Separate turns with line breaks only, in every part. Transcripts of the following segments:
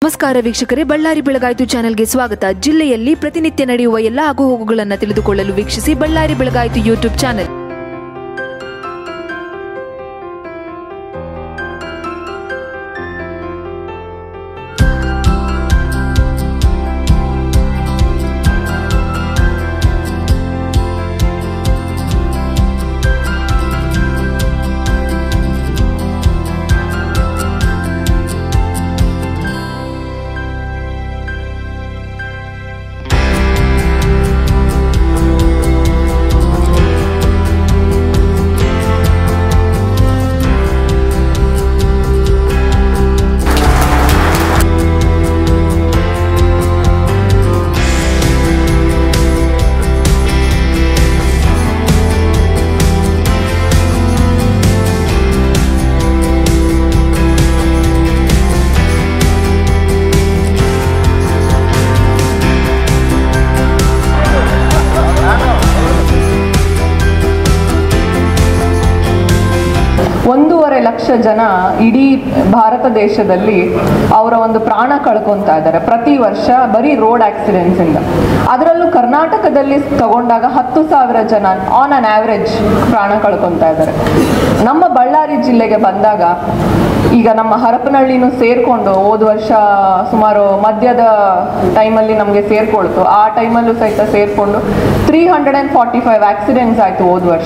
ನಮಸ್ಕಾರ ವೀಕ್ಷಕರೇ ಬಳ್ಳಾರಿ ಬೆಳಗಾಯಿತು ಚಾನೆಲ್ಗೆ ಸ್ವಾಗತ ಜಿಲ್ಲೆಯಲ್ಲಿ ಪ್ರತಿನಿತ್ಯ ನಡೆಯುವ ಎಲ್ಲ ಆಗುಹೋಗುಗಳನ್ನು ತಿಳಿದುಕೊಳ್ಳಲು ವೀಕ್ಷಿಸಿ ಬಳ್ಳಾರಿ ಬೆಳಗಾಯಿತು ಯೂಟ್ಯೂಬ್ ಚಾನೆಲ್
ಒಂದೂವರೆ ಲಕ್ಷ ಜನ ಇಡೀ ಭಾರತ ದೇಶದಲ್ಲಿ ಅವರ ಒಂದು ಪ್ರಾಣ ಕಳ್ಕೊತಾ ಇದ್ದಾರೆ ಪ್ರತಿ ವರ್ಷ ಬರೀ ರೋಡ್ ಆಕ್ಸಿಡೆಂಟ್ಸ್ ಇಂದ ಅದರಲ್ಲೂ ಕರ್ನಾಟಕದಲ್ಲಿ ತಗೊಂಡಾಗ ಹತ್ತು ಸಾವಿರ ಜನ ಆನ್ ಅನ್ ಆವ್ರೇಜ್ ಪ್ರಾಣ ಕಳ್ಕೊತಾ ಇದ್ದಾರೆ ನಮ್ಮ ಬಳ್ಳಾರಿ ಜಿಲ್ಲೆಗೆ ಬಂದಾಗ ಈಗ ನಮ್ಮ ಹರಪನಹಳ್ಳಿನೂ ಸೇರ್ಕೊಂಡು ಹೋದ ವರ್ಷ ಸುಮಾರು ಮಧ್ಯದ ಟೈಮಲ್ಲಿ ನಮಗೆ ಸೇರ್ಕೊಳ್ತು ಆ ಟೈಮಲ್ಲೂ ಸಹಿತ ಸೇರ್ಕೊಂಡು three hundred and forty five accidents ಆಯಿತು ಹೋದ ವರ್ಷ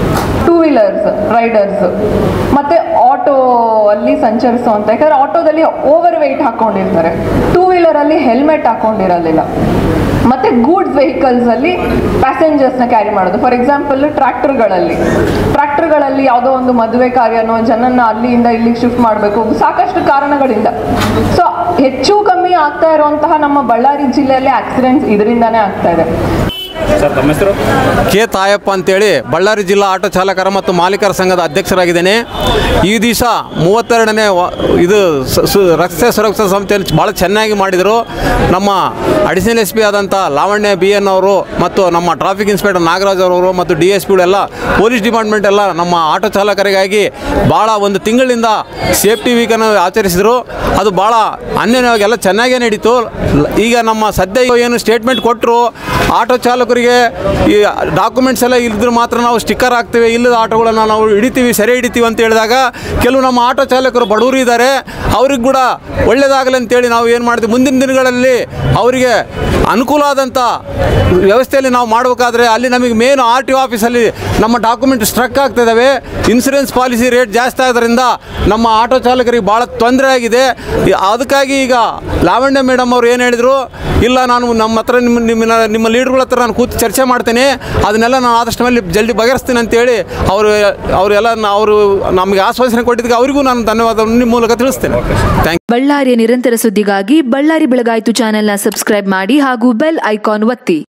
ಟೂ ವೀಲರ್ಸ್ ರೈಡರ್ಸ್ ಮತ್ತೆ ಆಟೋ ಅಲ್ಲಿ ಸಂಚರಿಸುವಂತ ಯಾಕಂದ್ರೆ ಆಟೋದಲ್ಲಿ ಓವರ್ ವೆಯ್ಟ್ ಹಾಕೊಂಡಿರ್ತಾರೆ ಟೂ ವೀಲರ್ ಅಲ್ಲಿ ಹೆಲ್ಮೆಟ್ ಹಾಕೊಂಡಿರಲಿಲ್ಲ ಮತ್ತೆ ಗೂಡ್ಸ್ ವೆಹಿಕಲ್ಸ್ ಅಲ್ಲಿ ಪ್ಯಾಸೆಂಜರ್ಸ್ ನ ಕ್ಯಾರಿ ಮಾಡೋದು ಫಾರ್ ಎಕ್ಸಾಂಪಲ್ ಟ್ರ್ಯಾಕ್ಟರ್ಗಳಲ್ಲಿ ಟ್ರ್ಯಾಕ್ಟರ್ಗಳಲ್ಲಿ ಯಾವುದೋ ಒಂದು ಮದುವೆ ಕಾರ್ಯನೋ ಜನನ್ನ ಅಲ್ಲಿಂದ ಇಲ್ಲಿಗೆ ಶಿಫ್ಟ್ ಮಾಡಬೇಕು ಸಾಕಷ್ಟು ಕಾರಣಗಳಿಂದ ಸೊ ಹೆಚ್ಚು ಕಮ್ಮಿ ಆಗ್ತಾ ಇರುವಂತಹ ನಮ್ಮ ಬಳ್ಳಾರಿ ಜಿಲ್ಲೆಯಲ್ಲಿ ಆಕ್ಸಿಡೆಂಟ್ಸ್ ಇದರಿಂದಾನೇ ಆಗ್ತಾ ಇದೆ
ಸರ್ ತಮ್ಮ ಹೆಸರು
ಕೆ ತಾಯಪ್ಪ ಅಂತೇಳಿ ಬಳ್ಳಾರಿ ಜಿಲ್ಲಾ ಆಟೋ ಚಾಲಕರ ಮತ್ತು ಮಾಲೀಕರ ಸಂಘದ ಅಧ್ಯಕ್ಷರಾಗಿದ್ದೇನೆ ಈ ದಿವಸ ಮೂವತ್ತೆರಡನೇ ವ- ಇದು ಸ- ಸು- ರಸ್ತೆ ಸುರಕ್ಷತಾ ಸಂಸ್ಥೆಯನ್ನು ಭಾಳ ಚೆನ್ನಾಗಿ ಮಾಡಿದರು ನಮ್ಮ ಅಡಿಷನಲ್ ಎಸ್ ಪಿ ಆದಂಥ ಲಾವಣ್ಯ ಬಿ ಎನ್ ಅವರು ಮತ್ತು ನಮ್ಮ ಟ್ರಾಫಿಕ್ ಇನ್ಸ್ಪೆಕ್ಟರ್ ನಾಗರಾಜ್ ಅವರು ಮತ್ತು ಡಿ ಎಸ್ ಪಿಗಳೆಲ್ಲ ಪೊಲೀಸ್ ಡಿಪಾರ್ಟ್ಮೆಂಟ್ ಎಲ್ಲ ನಮ್ಮ ಆಟೋ ಚಾಲಕರಿಗಾಗಿ ಭಾಳ ಒಂದು ತಿಂಗಳಿಂದ ಸೇಫ್ಟಿ ವೀಕನ್ನು ಆಚರಿಸಿದರು ಅದು ಭಾಳ ಅನ್ಯವಾಗಿ ಎಲ್ಲ ಚೆನ್ನಾಗೇ ನಡೀತು ಲ- ಈಗ ನಮ್ಮ ಸದ್ಯ ಏನು ಸ್ಟೇಟ್ಮೆಂಟ್ ಕೊಟ್ಟರು ಆಟೋ ಚಾಲಕರಿಗೆ ಈ ಡಾಕ್ಯುಮೆಂಟ್ಸ್ ಎಲ್ಲ ಇಲ್ಲದ್ರೆ ಮಾತ್ರ ನಾವು ಸ್ಟಿಕ್ಕರ್ ಹಾಕ್ತೀವಿ ಇಲ್ಲದ ಆಟೋಗಳನ್ನು ನಾವು ಹಿಡಿತೀವಿ ಸೆರೆ ಹಿಡಿತೀವಿ ಅಂತ ಹೇಳಿದಾಗ ಕೆಲವು ನಮ್ಮ ಆಟೋ ಚಾಲಕರು ಬಡವರು ಇದ್ದಾರೆ ಅವ್ರಿಗೆ ಕೂಡ ಒಳ್ಳೆಯದಾಗಲಿ ಅಂತೇಳಿ ನಾವು ಏನು ಮಾಡ್ತೀವಿ ಮುಂದಿನ ದಿನಗಳಲ್ಲಿ ಅವರಿಗೆ ಅನುಕೂಲ ಆದಂಥ ವ್ಯವಸ್ಥೆಯಲ್ಲಿ ನಾವು ಮಾಡಬೇಕಾದ್ರೆ ಅಲ್ಲಿ ನಮಗೆ ಮೇನ್ ಆರ್ ಟಿ ಒ ಆಫೀಸಲ್ಲಿ ನಮ್ಮ ಡಾಕ್ಯುಮೆಂಟ್ ಸ್ಟ್ರಕ್ ಆಗ್ತಿದ್ದಾವೆ ಇನ್ಸೂರೆನ್ಸ್ ಪಾಲಿಸಿ ರೇಟ್ ಜಾಸ್ತಿ ಆಗೋದ್ರಿಂದ ನಮ್ಮ ಆಟೋ ಚಾಲಕರಿಗೆ ಭಾಳ ತೊಂದರೆ ಆಗಿದೆ ಈ- ಅದಕ್ಕಾಗಿ ಈಗ ಲಾವಣ್ಯ ಮೇಡಮ್ ಅವ್ರು ಏನು ಹೇಳಿದರು ಇಲ್ಲ ನಾನು ನಮ್ಮ ಹತ್ರ ನಿಮ್ಮ ನಿಮ್ಮ ನಿಮ್ಮ ಲೀಡ್ಗಳ ಹತ್ರ ನಾನು ಕೂತು ಚರ್ಚೆ ಮಾಡ್ತೇನೆ ಅದನ್ನೆಲ್ಲ ನಾನು ಆದಷ್ಟು ಮೇಲೆ ಜಲ್ದಿ ಬಗೆಹರಿಸ್ತೀನಿ ಅಂತೇಳಿ ಅವರು ಅವರೆಲ್ಲ ಅವರು ನಮಗೆ ಆಶ್ವಾಸನೆ ಕೊಟ್ಟಿದ್ದಕ್ಕೆ ಅವರಿಗೂ ನಾನು ಧನ್ಯವಾದವನ್ನು ನಿಮ್ಮ ಮೂಲಕ ತಿಳಿಸ್ತೇನೆ ಥ್ಯಾಂಕ್
ಬಳ್ಳಾರಿಯ ನಿರಂತರ ಸುದ್ದಿಗಾಗಿ ಬಳ್ಳಾರಿ ಬೆಳಗಾಯಿತು ಚಾನೆಲ್ನ ಸಬ್ಸ್ಕ್ರೈಬ್ ಮಾಡಿ ಹಾಗೂ ಬೆಲ್ ಐಕಾನ್ ಒತ್ತಿ